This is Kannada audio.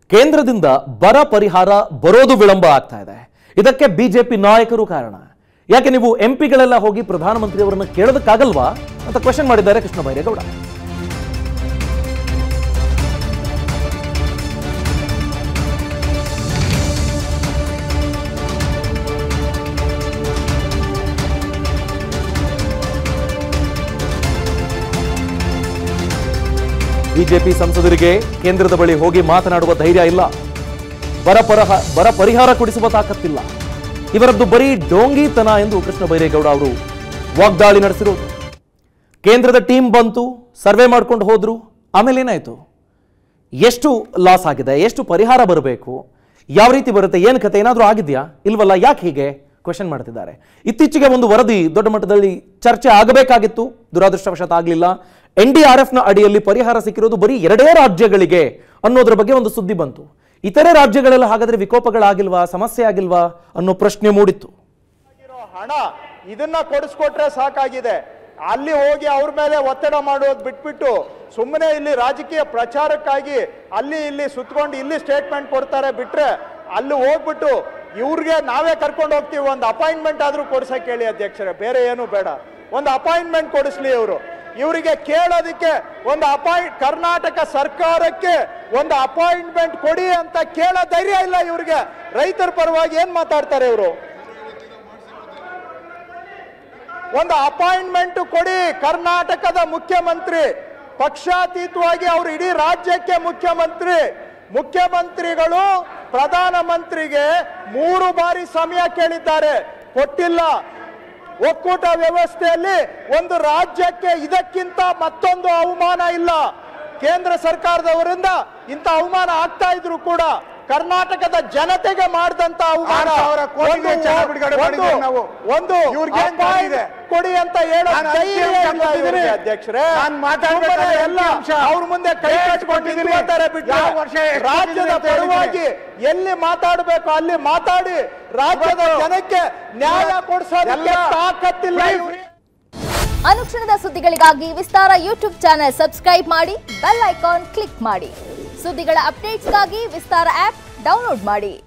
ಕೇಂದ್ರದಿಂದ ಬರ ಪರಿಹಾರ ಬರೋದು ವಿಳಂಬ ಆಗ್ತಾ ಇದೆ ಇದಕ್ಕೆ ಬಿಜೆಪಿ ನಾಯಕರು ಕಾರಣ ಯಾಕೆ ನೀವು ಎಂ ಪಿಗಳೆಲ್ಲ ಹೋಗಿ ಪ್ರಧಾನಮಂತ್ರಿಯವರನ್ನ ಕೇಳೋದಕ್ಕಾಗಲ್ವಾ ಅಂತ ಕ್ವಶನ್ ಮಾಡಿದ್ದಾರೆ ಕೃಷ್ಣ ಬೈರೇಗೌಡ ಬಿಜೆಪಿ ಸಂಸದರಿಗೆ ಕೇಂದ್ರದ ಬಳಿ ಹೋಗಿ ಮಾತನಾಡುವ ಧೈರ್ಯ ಇಲ್ಲ ಬರ ಪರಹ ಬರ ಪರಿಹಾರ ಕೊಡಿಸುವ ತಾಕತ್ತಿಲ್ಲ ಇವರದ್ದು ಬರೀ ಡೋಂಗಿತನ ಎಂದು ಕೃಷ್ಣ ಬೈರೇಗೌಡ ಅವರು ವಾಗ್ದಾಳಿ ನಡೆಸಿರೋದು ಕೇಂದ್ರದ ಟೀಮ್ ಬಂತು ಸರ್ವೆ ಮಾಡ್ಕೊಂಡು ಹೋದ್ರು ಆಮೇಲೆ ಏನಾಯ್ತು ಎಷ್ಟು ಲಾಸ್ ಆಗಿದೆ ಎಷ್ಟು ಪರಿಹಾರ ಬರಬೇಕು ಯಾವ ರೀತಿ ಬರುತ್ತೆ ಏನು ಕತೆ ಏನಾದರೂ ಆಗಿದೆಯಾ ಇಲ್ವಲ್ಲ ಯಾಕೆ ಹೀಗೆ ಕ್ವೆಶನ್ ಮಾಡ್ತಿದ್ದಾರೆ ಇತ್ತೀಚೆಗೆ ಒಂದು ವರದಿ ದೊಡ್ಡ ಮಟ್ಟದಲ್ಲಿ ಚರ್ಚೆ ಆಗಬೇಕಾಗಿತ್ತು ದುರಾದೃಷ್ಟವಶಾತ್ ಆಗಲಿಲ್ಲ ಎನ್ ಡಿ ಆರ್ ಎಫ್ನ ಅಡಿಯಲ್ಲಿ ಪರಿಹಾರ ಸಿಕ್ಕಿರೋದು ಬರೀ ಎರಡೇ ರಾಜ್ಯಗಳಿಗೆ ಅನ್ನೋದ್ರ ಬಗ್ಗೆ ಒಂದು ಸುದ್ದಿ ಬಂತು ಇತರೆ ರಾಜ್ಯಗಳೆಲ್ಲ ಹಾಗಾದ್ರೆ ವಿಕೋಪಗಳಾಗಿಲ್ವಾ ಸಮಸ್ಯೆ ಆಗಿಲ್ವಾ ಅನ್ನೋ ಪ್ರಶ್ನೆ ಮೂಡಿತ್ತು ಇರೋ ಹಣ ಇದನ್ನ ಕೊಡಿಸ್ಕೊಟ್ರೆ ಸಾಕಾಗಿದೆ ಅಲ್ಲಿ ಹೋಗಿ ಅವ್ರ ಮೇಲೆ ಒತ್ತಡ ಮಾಡೋದು ಬಿಟ್ಬಿಟ್ಟು ಸುಮ್ಮನೆ ಇಲ್ಲಿ ರಾಜಕೀಯ ಪ್ರಚಾರಕ್ಕಾಗಿ ಅಲ್ಲಿ ಇಲ್ಲಿ ಸುತ್ಕೊಂಡು ಇಲ್ಲಿ ಸ್ಟೇಟ್ಮೆಂಟ್ ಕೊಡ್ತಾರೆ ಬಿಟ್ರೆ ಅಲ್ಲಿ ಹೋಗ್ಬಿಟ್ಟು ಇವ್ರಿಗೆ ನಾವೇ ಕರ್ಕೊಂಡು ಹೋಗ್ತೀವಿ ಒಂದು ಅಪಾಯಿಂಟ್ಮೆಂಟ್ ಆದ್ರೂ ಕೊಡ್ಸಕ್ ಹೇಳಿ ಅಧ್ಯಕ್ಷರೇ ಬೇರೆ ಏನು ಬೇಡ ಒಂದು ಅಪಾಯಿಂಟ್ಮೆಂಟ್ ಕೊಡಿಸ್ಲಿ ಇವರು ಇವರಿಗೆ ಕೇಳೋದಕ್ಕೆ ಒಂದು ಅಪಾಯಿಂಟ್ ಕರ್ನಾಟಕ ಸರ್ಕಾರಕ್ಕೆ ಒಂದು ಅಪಾಯಿಂಟ್ಮೆಂಟ್ ಕೊಡಿ ಅಂತ ಕೇಳೋ ಧೈರ್ಯ ಇಲ್ಲ ಇವ್ರಿಗೆ ರೈತರ ಪರವಾಗಿ ಏನ್ ಮಾತಾಡ್ತಾರೆ ಇವರು ಒಂದು ಅಪಾಯಿಂಟ್ಮೆಂಟ್ ಕೊಡಿ ಕರ್ನಾಟಕದ ಮುಖ್ಯಮಂತ್ರಿ ಪಕ್ಷಾತೀತವಾಗಿ ಅವರು ಇಡೀ ರಾಜ್ಯಕ್ಕೆ ಮುಖ್ಯಮಂತ್ರಿ ಮುಖ್ಯಮಂತ್ರಿಗಳು ಪ್ರಧಾನಮಂತ್ರಿಗೆ ಮೂರು ಬಾರಿ ಸಮಯ ಕೇಳಿದ್ದಾರೆ ಕೊಟ್ಟಿಲ್ಲ ಒಕ್ಕೂಟ ವ್ಯವಸ್ಥೆಯಲ್ಲಿ ಒಂದು ರಾಜ್ಯಕ್ಕೆ ಇದಕ್ಕಿಂತ ಮತ್ತೊಂದು ಅವಮಾನ ಇಲ್ಲ ಕೇಂದ್ರ ಸರ್ಕಾರದವರಿಂದ ಇಂಥ ಅವಮಾನ ಆಗ್ತಾ ಇದ್ರು ಕೂಡ ಕರ್ನಾಟಕದ ಜನತೆಗೆ ಮಾಡಿದಂತ ಅವಮಾನ ಆರು ಸಾವಿರ ಕೋಟಿಗೆ ಒಂದು- ಜನ ಬಿಡುಗಡೆ ಮಾಡಿದ್ದೇವೆ ಒಂದು- ನಾವು. ಒಂದು ಇವ್ರಿಗೆ ಏನ್ ಅಪಾಯಿಂಟ್ ಇದೆ? ಕೊಡಿ ಅಂತ ಹೇಳೋ ನಾನು ಧೈರ್ಯ ಅಂಕಿ ಅಂಶ ಇಲ್ಲ ಇವ್ರಿಗೆ, ಕೊಟ್ಟಿದ್ದೀನಿ. ಅಧ್ಯಕ್ಷರೇ ನಾನು ಮಾತಾಡ್ಬೇಕಾದ್ರೆ ಸುಮ್ಮನೆ ಎಲ್ಲ ಅಂಕಿ ಅಂಶ. ಅವ್ರ ಮುಂದೆ ಕೈ ಎಷ್ಟು ಕಟ್ಕೊಂಡು ಕೊಟ್ಟಿದ್ದೀನಿ? ನಿಂತ್ಕೊಳ್ತಾರೆ ಬಿಟ್ರೆ ಯಾವ ವರ್ಷ ಎಷ್ಟು ರಾಜ್ಯದ ಕೊಟ್ಟಿದ್ದೀನಿ ಅಂತ ಪರವಾಗಿ ಎಲ್ಲಿ ಮಾತಾಡಬೇಕು ಅಲ್ಲಿ ಮಾತಾಡಿ ರಾಜ್ಯದ ಇವತ್ತು ಜನಕ್ಕೆ ನ್ಯಾಯ ಕೊಡಿಸೋದಕ್ಕೆ ಎಲ್ಲ ತಾಕತ್ತಿಲ್ಲ free, ಇವ್ರಿಗೆ. ಅನುಕ್ಷಣದ ಸುದ್ದಿಗಳಿಗಾಗಿ ವಿಸ್ತಾರ ಯೂಟ್ಯೂಬ್ ಚಾನೆಲ್ ಸಬ್ಸ್ಕ್ರೈಬ್ ಮಾಡಿ ಬೆಲ್ ಐಕಾನ್ ಕ್ಲಿಕ್ ಮಾಡಿ ಸುದ್ದಿಗಳ ಅಪ್ಡೇಟ್ಸ್ಗಾಗಿ ವಿಸ್ತಾರ ಆಪ್ ಡೌನ್ಲೋಡ್ ಮಾಡಿ